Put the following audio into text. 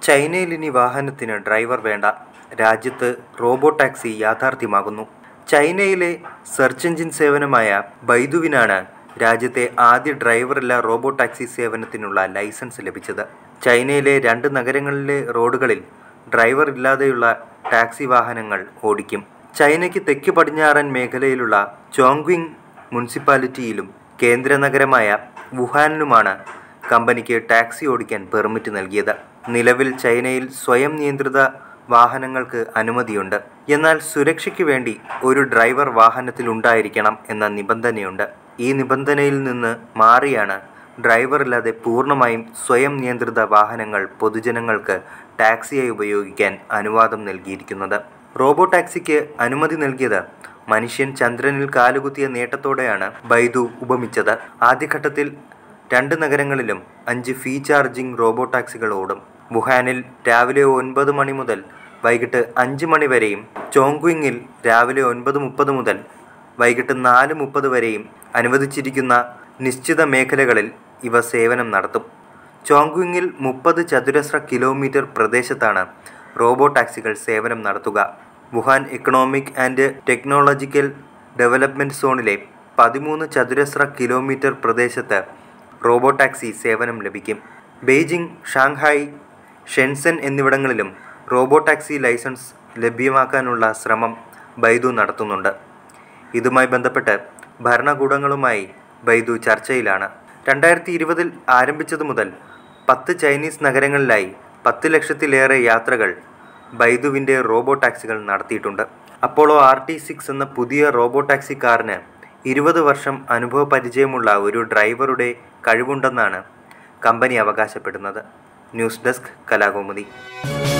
ചൈനയിൽ ഇനി വാഹനത്തിന് ഡ്രൈവർ വേണ്ട രാജ്യത്ത് റോബോ ടാക്സി യാഥാർത്ഥ്യമാകുന്നു ചൈനയിലെ സെർച്ച് എഞ്ചിൻ സേവനമായ ബൈദുവിനാണ് രാജ്യത്തെ ആദ്യ ഡ്രൈവറില്ല റോബോ ടാക്സി സേവനത്തിനുള്ള ലൈസൻസ് ലഭിച്ചത് ചൈനയിലെ രണ്ട് നഗരങ്ങളിലെ റോഡുകളിൽ ഡ്രൈവർ ഇല്ലാതെയുള്ള ടാക്സി വാഹനങ്ങൾ ഓടിക്കും ചൈനയ്ക്ക് തെക്ക് പടിഞ്ഞാറൻ മേഖലയിലുള്ള ചോങ്ക്വിങ് മുനിസിപ്പാലിറ്റിയിലും കേന്ദ്ര നഗരമായ വുഹാനിലുമാണ് കമ്പനിക്ക് ടാക്സി ഓടിക്കാൻ പെർമിറ്റ് നൽകിയത് നിലവിൽ ചൈനയിൽ സ്വയം നിയന്ത്രിത വാഹനങ്ങൾക്ക് അനുമതിയുണ്ട് എന്നാൽ സുരക്ഷയ്ക്ക് വേണ്ടി ഒരു ഡ്രൈവർ വാഹനത്തിൽ ഉണ്ടായിരിക്കണം എന്ന നിബന്ധനയുണ്ട് ഈ നിബന്ധനയിൽ നിന്ന് മാറിയാണ് ഡ്രൈവറില്ലാതെ പൂർണ്ണമായും സ്വയം നിയന്ത്രിത വാഹനങ്ങൾ പൊതുജനങ്ങൾക്ക് ടാക്സിയായി ഉപയോഗിക്കാൻ അനുവാദം നൽകിയിരിക്കുന്നത് റോബോ ടാക്സിക്ക് അനുമതി നൽകിയത് മനുഷ്യൻ ചന്ദ്രനിൽ കാലുകുത്തിയ നേട്ടത്തോടെയാണ് ബൈദു ഉപമിച്ചത് ആദ്യഘട്ടത്തിൽ രണ്ട് നഗരങ്ങളിലും അഞ്ച് ഫീ ചാർജിംഗ് റോബോ ടാക്സികൾ ഓടും വുഹാനിൽ രാവിലെ ഒൻപത് മണി മുതൽ വൈകിട്ട് അഞ്ച് മണി വരെയും ചോങ്ക്വിങ്ങിൽ രാവിലെ ഒൻപത് മുപ്പത് മുതൽ വൈകിട്ട് നാല് മുപ്പത് വരെയും അനുവദിച്ചിരിക്കുന്ന നിശ്ചിത മേഖലകളിൽ ഇവ സേവനം നടത്തും ചോങ്ക്വിങ്ങിൽ മുപ്പത് ചതുരശ്ര കിലോമീറ്റർ പ്രദേശത്താണ് റോബോ ടാക്സികൾ സേവനം നടത്തുക Wuhan economic and technological development സോണിലെ പതിമൂന്ന് ചതുരശ്ര കിലോമീറ്റർ പ്രദേശത്ത് റോബോ ടാക്സി സേവനം ലഭിക്കും ബെയ്ജിംഗ് ഷാങ്ഹായ് ഷെൻസൻ എന്നിവിടങ്ങളിലും റോബോ ടാക്സി ലൈസൻസ് ലഭ്യമാക്കാനുള്ള ശ്രമം ബൈദു നടത്തുന്നുണ്ട് ഇതുമായി ബന്ധപ്പെട്ട് ഭരണകൂടങ്ങളുമായി ബൈദു ചർച്ചയിലാണ് രണ്ടായിരത്തി ഇരുപതിൽ ആരംഭിച്ചതു മുതൽ പത്ത് ചൈനീസ് നഗരങ്ങളിലായി പത്ത് ലക്ഷത്തിലേറെ യാത്രകൾ ബൈദുവിൻ്റെ റോബോ ടാക്സികൾ നടത്തിയിട്ടുണ്ട് അപ്പോളോ ആർ ടി സിക്സ് എന്ന പുതിയ റോബോ ടാക്സി കാറിന് ഇരുപത് വർഷം അനുഭവ പരിചയമുള്ള ഒരു ഡ്രൈവറുടെ കഴിവുണ്ടെന്നാണ് കമ്പനി അവകാശപ്പെടുന്നത് ന്യൂസ് ഡെസ്ക് കലാകൗമുദി